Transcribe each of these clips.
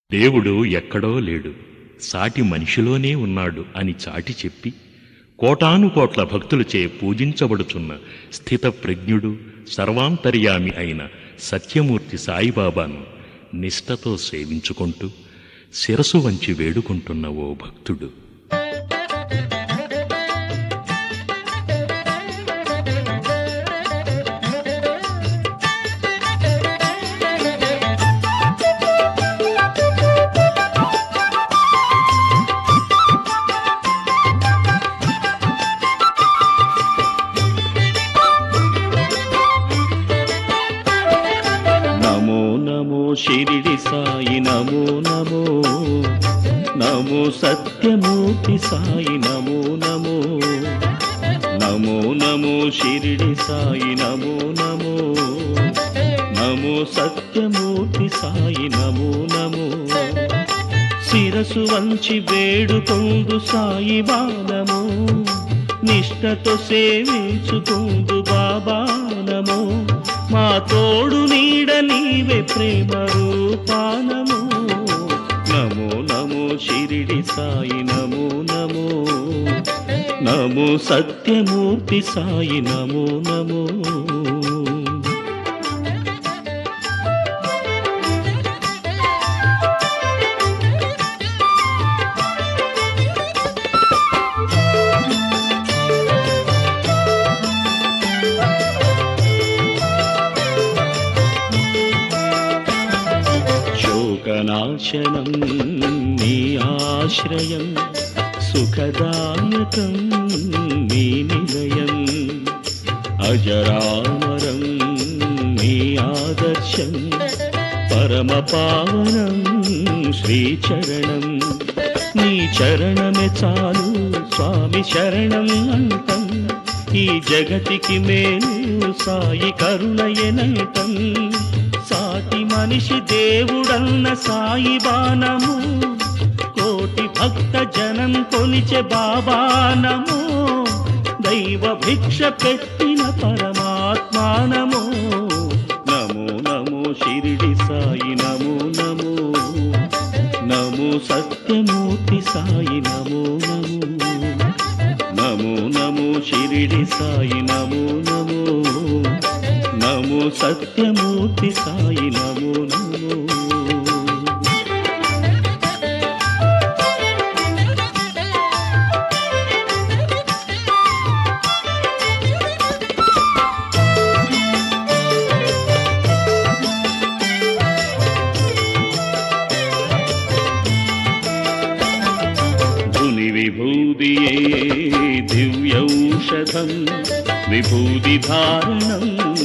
దేవుడు ఎక్కడో లేడు సాటి మనిషిలోనే ఉన్నాడు అని చాటి చెప్పి కోటాను కోట్ల భక్తులచే పూజించబడుచున్న స్థితప్రజ్ఞుడు సర్వాంతర్యామి అయిన సత్యమూర్తి సాయిబాబాను నిష్టతో సేవించుకుంటూ శిరసు వంచి వేడుకుంటున్న ఓ భక్తుడు నమో నమో షిరిడి సాయి నమో నమో నమో సత్యమూర్తి సాయి నమో నమో నమో నమో షిరిడి సాయి నమో నమో నమో సత్యమూర్తి సాయి నమో నమో శిరసు వంచి వేడుకొందు సాయి బాలము నిష్టతో సేవించుకుందు బాబానము మా తోడు నీడ నీవే ప్రేమ రూపానము నమో నమో షిరిడి సాయి నమో నమో నమో సత్యమూర్తి సాయి నమో నమో శోకనాశనం నీ ఆశ్రయం సుఖదాయకం నీ నిలయం అజరామరం నీ ఆదర్శం పరమ పావనం శ్రీచరణం నీ చరణమే చాలు స్వామి శరణం అంతం ఈ జగతికి మేలు సాయి కరుణయనంతం సాటి మనిషి దేవుడన్న సాయి బాణము కోటి భక్త జనం కొలిచే బాబానము దైవ భిక్ష పెట్టిన పరమాత్మానము నమో నమో షిరిడి సాయి నమో నమో నమో సత్యమూర్తి సాయి నమో నమో నమో నమో షిరిడి సాయి నమో నమో నమో సత్యమూర్తి సాయి నమో నమో ధుని విభూదియే దివ్యౌషధం విభూతి ధారణం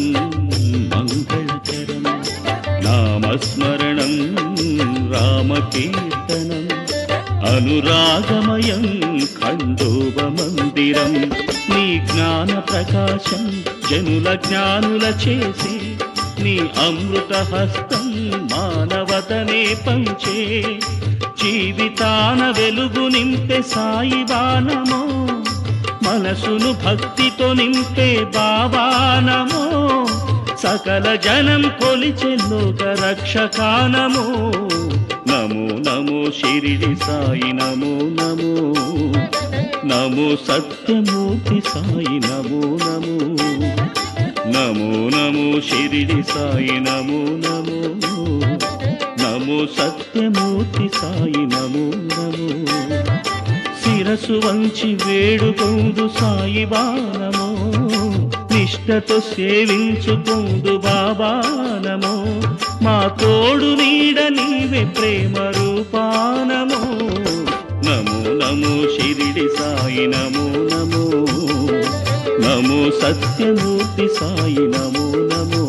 మంగళకరం నామస్మరణం రామకీర్తనం అనురాగమయం ఖండోబ మందిరం నీ జ్ఞాన ప్రకాశం జనుల జ్ఞానుల చేసే నీ అమృత హస్తం మానవతనే పంచే జీవితాన వెలుగు నింపే సాయి బాణమో మనసును భక్తితో నింపే బాబానమో సకల జనం కొలిచె లోక రక్షకానమో నమో నమో షిరిడి సాయి నమో నమో నమో సత్యమూర్తి సాయి నమో నమో నమో నమో షిరిడి సాయి నమో నమో నమో సత్యమూర్తి సాయి నమో నమో శిరసు వంచి వేడుకొందు సాయి బాణమో నిష్టతో సేవించుకొందు బాబానమో మా తోడు నీడ నీవే ప్రేమ రూపానమో నమో నమో షిరిడి సాయి నమో నమో నమో సత్యమూర్తి సాయి నమో నమో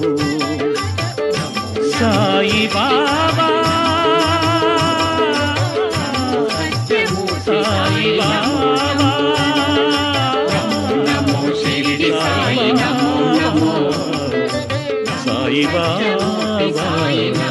సాయి బాబా సాయి బాబా నమో షిరిడి సాయి నమో నమో సాయి బాబా సాయి